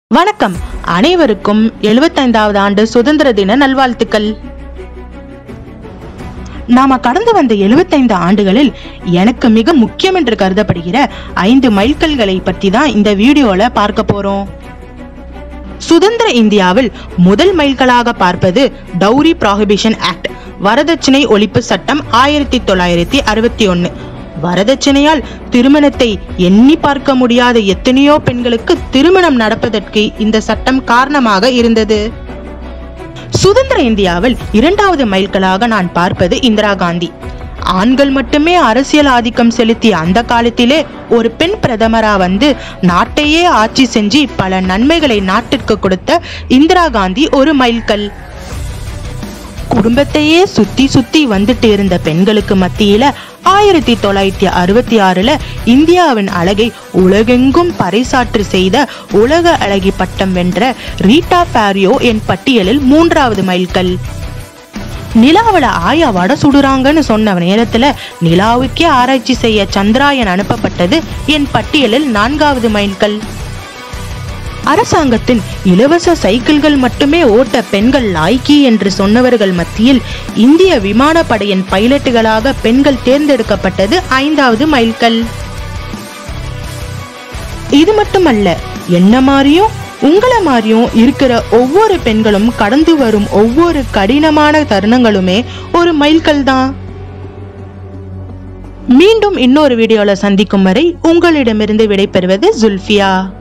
வணக்கம் அனைவருக்கும் எழுபத்தைந்தாவது ஆண்டு சுதந்திர தின நல்வாழ்த்துக்கள் நாம கடந்து வந்த 75 ஆண்டுகளில் எனக்கு மிக முக்கியம் என்று கருதப்படுகிற ஐந்து மைல்கல்களை பற்றி தான் இந்த வீடியோல பார்க்க போறோம் சுதந்திர இந்தியாவில் முதல் மைல்களாக பார்ப்பது டௌரி ப்ராஹிபிஷன் ஆக்ட் வரதட்சணை ஒழிப்பு சட்டம் ஆயிரத்தி தொள்ளாயிரத்தி அறுபத்தி ஒன்னு வரதட்சணையால் திருமணத்தை எண்ணி பார்க்க முடியாத எத்தனையோ பெண்களுக்கு திருமணம் நடப்பதற்கு இந்த சட்டம் காரணமாக இருந்தது சுதந்திர இந்தியாவில் இரண்டாவது மைல்களாக நான் பார்ப்பது இந்திரா காந்தி ஆண்கள் மட்டுமே அரசியல் ஆதிக்கம் செலுத்திய அந்த காலத்திலே ஒரு பெண் பிரதமரா வந்து நாட்டையே ஆட்சி செஞ்சு பல நன்மைகளை நாட்டிற்கு கொடுத்த இந்திரா காந்தி ஒரு மைல்கல் குடும்பத்தையே சுத்தி சுத்தி வந்துட்டு இருந்த பெண்களுக்கு மத்தியில ஆயிரத்தி தொள்ளாயிரத்தி அறுபத்தி ஆறுல இந்தியாவின் அழகை உலகெங்கும் பறைசாற்று செய்த உலக அழகி பட்டம் வென்ற ரீட்டா பாரியோ என் பட்டியலில் மூன்றாவது மைல்கல் நிலாவுல ஆயா வடை சுடுறாங்கன்னு சொன்ன நேரத்துல நிலாவுக்கே ஆராய்ச்சி செய்ய சந்திராயன் அனுப்பப்பட்டது என் பட்டியலில் நான்காவது மைல்கல் அரசாங்கத்தின் இலவச சைக்கிள்கள் மட்டுமே ஓட்ட பெண்கள் லாய்க்கி என்று சொன்னவர்கள் மத்தியில் இந்திய விமானப்படையின் பைலட்டுகளாக பெண்கள் தேர்ந்தெடுக்கப்பட்டது ஐந்தாவது மைல்கல் இது மட்டுமல்ல என்ன மாதிரியும் உங்களை மாதிரியும் இருக்கிற ஒவ்வொரு பெண்களும் கடந்து வரும் ஒவ்வொரு கடினமான தருணங்களுமே ஒரு மைல்கல் தான் மீண்டும் இன்னொரு வீடியோல சந்திக்கும் வரை உங்களிடமிருந்து விடைபெறுவது ஜுல்ஃபியா